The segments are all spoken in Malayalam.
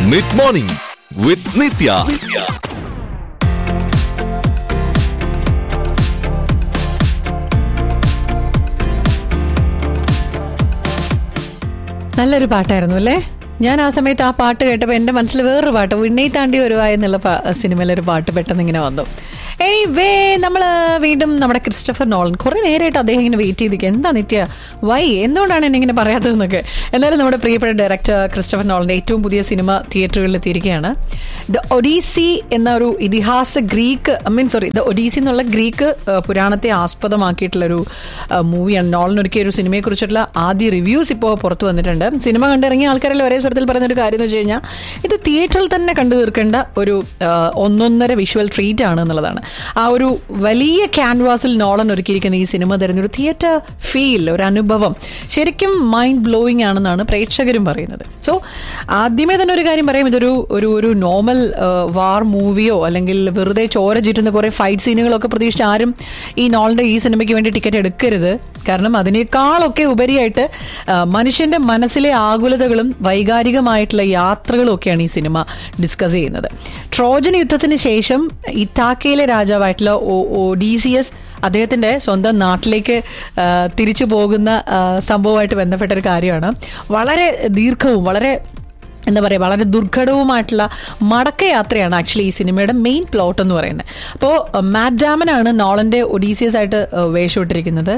മിഡ് മോർണിംഗ് വിത്ത് നിത്യ നല്ലൊരു പാട്ടായിരുന്നു അല്ലേ ഞാൻ ആ സമയത്ത് ആ പാട്ട് കേട്ടപ്പോൾ എൻ്റെ മനസ്സിൽ വേറൊരു പാട്ട് വിണ്ണை താണ്ടി വരുവാ എന്നുള്ള പാ- സിനിമയിലൊരു പാട്ട് പെട്ടെന്ന് ഇങ്ങനെ വന്നു എനി വേ നമ്മൾ വീണ്ടും നമ്മുടെ ക്രിസ്റ്റഫർ നോളൻ കുറേ നേരമായിട്ട് അദ്ദേഹം ഇങ്ങനെ വെയിറ്റ് ചെയ്തിരിക്കുക എന്താ നിത്യ വൈ എന്തുകൊണ്ടാണ് എന്നെ ഇങ്ങനെ പറയാത്തതെന്നൊക്കെ എന്നാലും നമ്മുടെ പ്രിയപ്പെട്ട ഡയറക്ടർ ക്രിസ്റ്റഫർ നോളൻ്റെ ഏറ്റവും പുതിയ സിനിമ തിയേറ്ററുകളിൽ എത്തിയിരിക്കുകയാണ് ദ ഒഡീസി എന്ന ഒരു ഇതിഹാസ Greek I mean sorry the Odyssey എന്നുള്ള ഗ്രീക്ക് ആ, പുരാണത്തെ ആസ്പദമാക്കിയിട്ടുള്ള ഒരു മൂവിയാണ് നോളൻ ഒരുക്കിയ ഒരു സിനിമയെ കുറിച്ചിട്ടുള്ള ആദ്യ റിവ്യൂസ് ഇപ്പോൾ പുറത്തു വന്നിട്ടുണ്ട് സിനിമ കണ്ടിറങ്ങിയ ആൾക്കാരെല്ലാം ഒരേ സ്വരത്തിൽ പറയുന്ന ഒരു കാര്യം എന്ന് വെച്ച് കഴിഞ്ഞാൽ ഇത് തിയേറ്ററിൽ തന്നെ കണ്ടു തീർക്കേണ്ട ഒരു ആ, ഒന്നൊന്നര വിഷ്വൽ ട്രീറ്റ് ആണ് എന്നുള്ളതാണ് ആ ഒരു വലിയ ക്യാൻവാസിൽ നോളൻ ഒരുക്കിയിരിക്കുന്ന ഈ സിനിമ തരുന്ന ഒരു തിയേറ്റർ ഫീൽ ഒരു അനുഭവം ശരിക്കും മൈൻഡ് ബ്ലോയിങ് ആണെന്നാണ് പ്രേക്ഷകരും പറയുന്നത് സോ ആദ്യമേ തന്നെ ഒരു കാര്യം പറയാം ഇതൊരു ഒരു ഒരു നോർമൽ വാർ മൂവിയോ അല്ലെങ്കിൽ വെറുതെ ചോര ചുറ്റുന്ന കുറേ ഫൈറ്റ് സീനുകളൊക്കെ പ്രതീക്ഷിച്ച് ആരും ഈ നോളിന്റെ ഈ സിനിമയ്ക്ക് വേണ്ടി ടിക്കറ്റ് എടുക്കരുത് കാരണം അതിനേക്കാളൊക്കെ ഉപരിയായിട്ട് ആ, മനുഷ്യന്റെ മനസ്സിലെ ആകുലതകളും വൈകാരികമായിട്ടുള്ള യാത്രകളും ഒക്കെയാണ് ഈ സിനിമ ഡിസ്കസ് ചെയ്യുന്നത് ട്രോജൻ യുദ്ധത്തിന് ശേഷം ഇറ്റാക്കയിലെ രാജാവായിട്ടുള്ള ഡി സി എസ് അദ്ദേഹത്തിന്റെ സ്വന്തം നാട്ടിലേക്ക് ആ, തിരിച്ചു പോകുന്ന ആ, സംഭവമായിട്ട് ബന്ധപ്പെട്ട ഒരു കാര്യമാണ് വളരെ ദീർഘവും വളരെ എന്താ പറയുക വളരെ ദുർഘടവുമായിട്ടുള്ള മടക്കയാത്രയാണ് ആക്ച്വലി ഈ സിനിമയുടെ മെയിൻ പ്ലോട്ട് എന്ന് പറയുന്നത് അപ്പോൾ മാറ്റ് ഡാമനാണ് നോളന്റെ ഒഡീസിയസ് ആയിട്ട് ഏഹ്, വേഷമിട്ടിരിക്കുന്നത്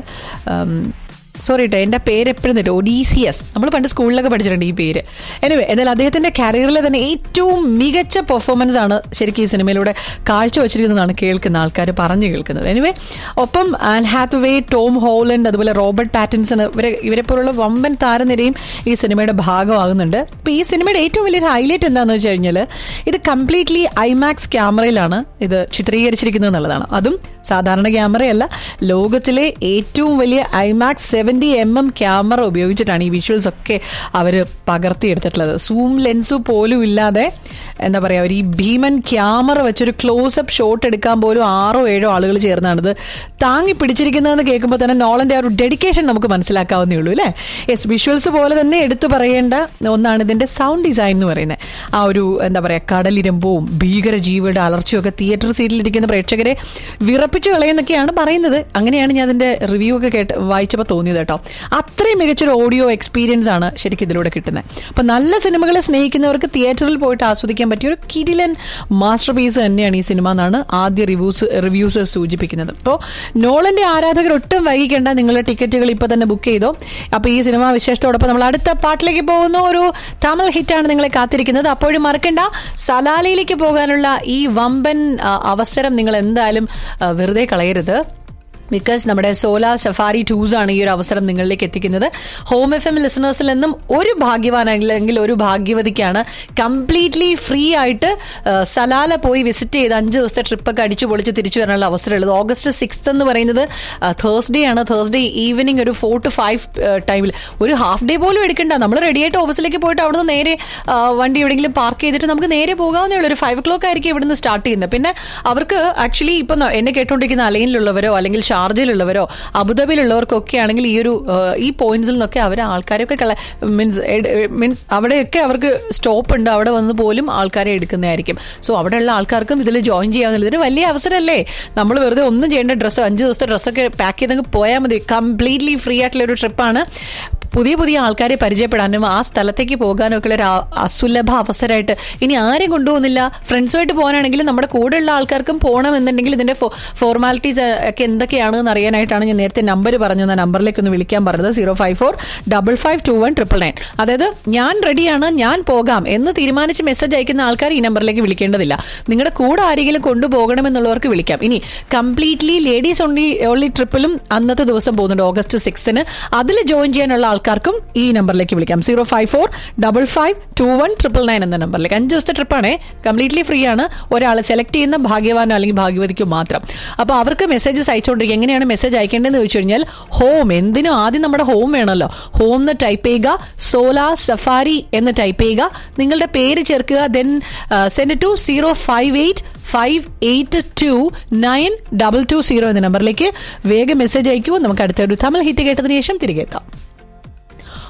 സോറി കേട്ടോ എൻ്റെ പേര് എപ്പോഴും തെറ്റും ഒഡീസിയസ് നമ്മൾ പണ്ട് സ്കൂളിലൊക്കെ പഠിച്ചിട്ടുണ്ട് ഈ പേര് എനിവേ എന്നാൽ അദ്ദേഹത്തിൻ്റെ കരിയറിലെ തന്നെ ഏറ്റവും മികച്ച പെർഫോമൻസ് ആണ് ശരിക്കും ഈ സിനിമയിലൂടെ കാഴ്ചവെച്ചിരിക്കുന്നതാണ് കേൾക്കുന്ന ആൾക്കാർ പറഞ്ഞു കേൾക്കുന്നത് എനിവേ ഒപ്പം ആൻ ഹാത്വേ ടോം ഹോളണ്ട് അതുപോലെ റോബർട്ട് പാറ്റിൻസൺ ഇവരെ ഇവരെ പോലുള്ള വമ്പൻ താരനിരയും ഈ സിനിമയുടെ ഭാഗമാകുന്നുണ്ട് അപ്പോൾ ഈ സിനിമയുടെ ഏറ്റവും വലിയൊരു ഹൈലൈറ്റ് എന്താണെന്ന് വെച്ച് കഴിഞ്ഞാൽ ഇത് കംപ്ലീറ്റ്ലി ഐമാക്സ് ക്യാമറയിലാണ് ഇത് ചിത്രീകരിച്ചിരിക്കുന്നത് എന്നുള്ളതാണ് അതും സാധാരണ ക്യാമറയല്ല ലോകത്തിലെ ഏറ്റവും വലിയ IMAX seventy M M camera ഉപയോഗിച്ചിട്ടാണ് ഈ വിഷ്വൽസ് ഒക്കെ അവർ പകർത്തിയെടുത്തിട്ടുള്ളത് സൂം ലെൻസ് പോലും ഇല്ലാതെ എന്താ പറയുക ഒരു ഈ ഭീമൻ ക്യാമറ വെച്ചൊരു ക്ലോസപ്പ് ഷോട്ട് എടുക്കാൻ പോലും ആറോ ഏഴോ ആളുകൾ ചേർന്നാണിത് താങ്ങി പിടിച്ചിരിക്കുന്നതെന്ന് കേൾക്കുമ്പോൾ തന്നെ നോളന്റെ ആ ഒരു ഡെഡിക്കേഷൻ നമുക്ക് മനസ്സിലാക്കാവുന്നേ ഉള്ളൂ അല്ലേ യെസ് വിഷ്വൽസ് പോലെ തന്നെ എടുത്തു പറയേണ്ട ഒന്നാണ് ഇതിന്റെ സൗണ്ട് ഡിസൈൻ എന്ന് പറയുന്നത് ആ ഒരു എന്താ പറയുക കടലിരമ്പവും ഭീകര ജീവിയുടെ അലർച്ചയും ഒക്കെ തിയേറ്റർ സീറ്റിലിരിക്കുന്ന പ്രേക്ഷകരെ വിറപ്പിച്ചു കളയുന്നൊക്കെയാണ് പറയുന്നത് അങ്ങനെയാണ് ഞാൻ അതിന്റെ റിവ്യൂ ഒക്കെ കേട്ട് വായിച്ചപ്പോൾ തോന്നിയത് കേട്ടോ അത്രയും മികച്ചൊരു ഓഡിയോ എക്സ്പീരിയൻസ് ആണ് ശരിക്കും ഇതിലൂടെ കിട്ടുന്നത് അപ്പം നല്ല സിനിമകളെ സ്നേഹിക്കുന്നവർക്ക് തിയേറ്ററിൽ പോയിട്ട് ആസ്വദിക്കാൻ പറ്റിയ ഒരു കിടിലൻ മാസ്റ്റർ പീസ് തന്നെയാണ് ഈ സിനിമ എന്നാണ് ആദ്യ റിവ്യൂസ് റിവ്യൂസ് സൂചിപ്പിക്കുന്നത് അപ്പോൾ നോളന്റെ ആരാധകർ ഒട്ടും വൈകിക്കേണ്ട നിങ്ങളുടെ ടിക്കറ്റുകൾ ഇപ്പോൾ തന്നെ ബുക്ക് ചെയ്തോ അപ്പോൾ ഈ സിനിമ വിശേഷത്തോടൊപ്പം നമ്മൾ അടുത്ത പാട്ടിലേക്ക് പോകുന്ന ഒരു തമിഴ് ഹിറ്റാണ് നിങ്ങളെ കാത്തിരിക്കുന്നത് അപ്പോഴും മറക്കണ്ട സലാലയിലേക്ക് പോകാനുള്ള ഈ വമ്പൻ ആ, അവസരം നിങ്ങൾ എന്തായാലും ആ, വെറുതെ കളയരുത് ബിക്കോസ് നമ്മുടെ സോലാർ സഫാരി ടൂസ് ആണ് ഈ ഒരു അവസരം നിങ്ങളിലേക്ക് എത്തിക്കുന്നത് ഹോം എഫ് എം ലിസണേഴ്സിൽ നിന്നും ഒരു ഭാഗ്യവാൻ അല്ലെങ്കിൽ ഒരു ഭാഗ്യവതിക്കാണ് കംപ്ലീറ്റ്ലി ഫ്രീ ആയിട്ട് ആ, സലാല പോയി വിസിറ്റ് ചെയ്ത് അഞ്ച് ദിവസത്തെ ട്രിപ്പൊക്കെ അടിച്ചു പൊളിച്ച് തിരിച്ചു വരാനുള്ള അവസരമുള്ളത് ഓഗസ്റ്റ് സിക്സ് എന്ന് പറയുന്നത് തേഴ്സ്ഡേ ആണ് തേഴ്സ്ഡേ ഈവനിങ് ഒരു ഫോർ ടു ഫൈവ് ടൈമിൽ ഒരു ഹാഫ് ഡേ പോലും എടുക്കണ്ട നമ്മൾ റെഡി ആയിട്ട് ഓഫീസിലേക്ക് പോയിട്ട് അവിടുന്ന് നേരെ ആ, വണ്ടി എവിടെയെങ്കിലും പാർക്ക് ചെയ്തിട്ട് നമുക്ക് നേരെ പോകാവുന്നേ ഉള്ളൂ ഒരു ഫൈവ് ഒ ക്ലോക്ക് ആയിരിക്കും ഇവിടുന്ന് സ്റ്റാർട്ട് ചെയ്യുന്നത് പിന്നെ അവർക്ക് ആക്ച്വലി ഇപ്പം ന- എന്നെ കേട്ടുകൊണ്ടിരിക്കുന്ന അലൈനിലുള്ളവരോ അല്ലെങ്കിൽ ഷാർജയിലുള്ളവരോ അബുദാബിയിലുള്ളവർക്കൊക്കെ ആണെങ്കിൽ ഈ ഒരു ആ, ഈ പോയിന്റ്സിൽ നിന്നൊക്കെ അവർ ആൾക്കാരൊക്കെ കള മീൻസ് മീൻസ് അവിടെയൊക്കെ അവർക്ക് സ്റ്റോപ്പ് ഉണ്ട് അവിടെ വന്ന് പോലും ആൾക്കാരെ എടുക്കുന്നതായിരിക്കും സോ അവിടെയുള്ള ആൾക്കാർക്കും ഇതിൽ ജോയിൻ ചെയ്യാവുന്നില്ല ഇതൊരു വലിയ അവസരമല്ലേ നമ്മൾ വെറുതെ ഒന്നും ചെയ്യേണ്ട ഡ്രസ്സ് അഞ്ച് ദിവസത്തെ ഡ്രസ്സൊക്കെ പാക്ക് ചെയ്തങ്ങ് പോയാൽ മതി കംപ്ലീറ്റ്ലി ഫ്രീ ആയിട്ടുള്ള ഒരു ട്രിപ്പാണ് പുതിയ പുതിയ ആൾക്കാരെ പരിചയപ്പെടാനും ആ സ്ഥലത്തേക്ക് പോകാനും ഒക്കെ ഒരു ആ- അസുലഭ അവസരമായിട്ട് ഇനി ആരെയും കൊണ്ടുപോകുന്നില്ല ഫ്രണ്ട്സുമായിട്ട് പോകാനാണെങ്കിലും നമ്മുടെ കൂടെയുള്ള ആൾക്കാർക്കും പോകണമെന്നുണ്ടെങ്കിൽ ഇതിന്റെ ഫോർമാലിറ്റീസ് ഒക്കെ എന്തൊക്കെയാണെന്ന് അറിയാനായിട്ടാണ് ഞാൻ നേരത്തെ നമ്പർ പറഞ്ഞത് ആ നമ്പറിലേക്ക് ഒന്ന് വിളിക്കാൻ പറഞ്ഞത് zero five four double five two one triple nine അതായത് ഞാൻ റെഡിയാണ് ഞാൻ പോകാം എന്ന് തീരുമാനിച്ച് മെസ്സേജ് അയക്കുന്ന ആൾക്കാർ ഈ നമ്പറിലേക്ക് വിളിക്കേണ്ടതില്ല നിങ്ങളുടെ കൂടെ ആരെങ്കിലും കൊണ്ടുപോകണമെന്നുള്ളവർക്ക് വിളിക്കാം ഇനി കംപ്ലീറ്റ്ലി ലേഡീസ് ഓൺലി ഓൺലി ട്രിപ്പിലും അന്നത്തെ ദിവസം പോകുന്നുണ്ട് ഓഗസ്റ്റ് സിക്സിന് അതിൽ ജോയിൻ ചെയ്യാനുള്ള ആൾക്കാർക്കും ഈ നമ്പറിലേക്ക് വിളിക്കാം zero five four double five two one triple nine എന്ന നമ്പറിലേക്ക് അഞ്ച് ദിവസത്തെ ട്രിപ്പാണേ കംപ്ലീറ്റ്ലി ഫ്രീ ആണ് ഒരാളെ സെലക്ട് ചെയ്യുന്ന ഭാഗ്യവാനോ അല്ലെങ്കിൽ ഭാഗ്യവതിക്കോ മാത്രം അപ്പോൾ അവർക്ക് മെസ്സേജസ് അയച്ചുകൊണ്ടിരിക്കുക എങ്ങനെയാണ് മെസ്സേജ് അയക്കേണ്ടതെന്ന് ചോദിച്ചു കഴിഞ്ഞാൽ ഹോം എന്തിനും ആദ്യം നമ്മുടെ ഹോം വേണമല്ലോ ഹോം എന്ന് ടൈപ്പ് ചെയ്യുക സോലാ സഫാരി എന്ന് ടൈപ്പ് ചെയ്യുക നിങ്ങളുടെ പേര് ചേർക്കുക then send to zero five eight five eight two nine double two zero എന്ന നമ്പറിലേക്ക് വേഗം മെസ്സേജ് അയക്കൂ നമുക്ക് അടുത്ത ഒരു തമിഴ് ഹിറ്റ് കേട്ടതിന് ശേഷം തിരികെ എത്താം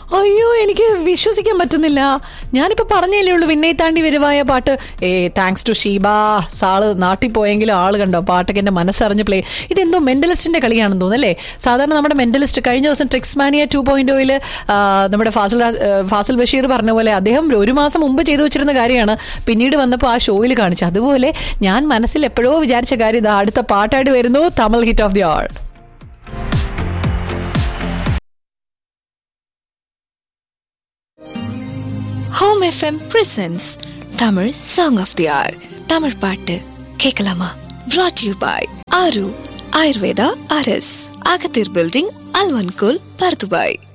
അയ്യോ എനിക്ക് വിശ്വസിക്കാൻ പറ്റുന്നില്ല ഞാനിപ്പോ പറഞ്ഞല്ലേ ഉള്ളൂ വിണ്ണയെ താണ്ടി വരുവായ പാട്ട് ഏ താങ്ക്സ് ടു ഷീബ സാള് നാട്ടിൽ പോയെങ്കിലും ആള് കണ്ടോ പാട്ടൊക്കെ എന്റെ മനസ്സറിഞ്ഞ് പ്ലേ ഇതെന്തോ മെന്റലിസ്റ്റിന്റെ കളിയാണെന്ന് തോന്നുന്നല്ലേ സാധാരണ നമ്മുടെ മെന്റലിസ്റ്റ് കഴിഞ്ഞ ദിവസം ട്രിക്സ്മാനിയ ടു പോയിന്റ് ഓയിൽ നമ്മുടെ ഫാസിൽ രാ- ആ, ഫാസിൽ ബഷീർ പറഞ്ഞ പോലെ അദ്ദേഹം ഒരു മാസം മുമ്പ് ചെയ്തു വെച്ചിരുന്ന കാര്യമാണ് പിന്നീട് വന്നപ്പോൾ ആ ഷോയിൽ കാണിച്ചു അതുപോലെ ഞാൻ മനസ്സിൽ എപ്പോഴോ വിചാരിച്ച കാര്യം ഇതാ അടുത്ത പാട്ടായിട്ട് വരുന്നു Tamil hit of the all home FM presents Tamil song of the hour Tamil பாட்டு கேட்கலாமா brought யூ பாய் ஆரு ஆயுர்வேதா அரஸ் அகத்தீர் பில்டிங் அல்வன்கோல் பர்துபாய்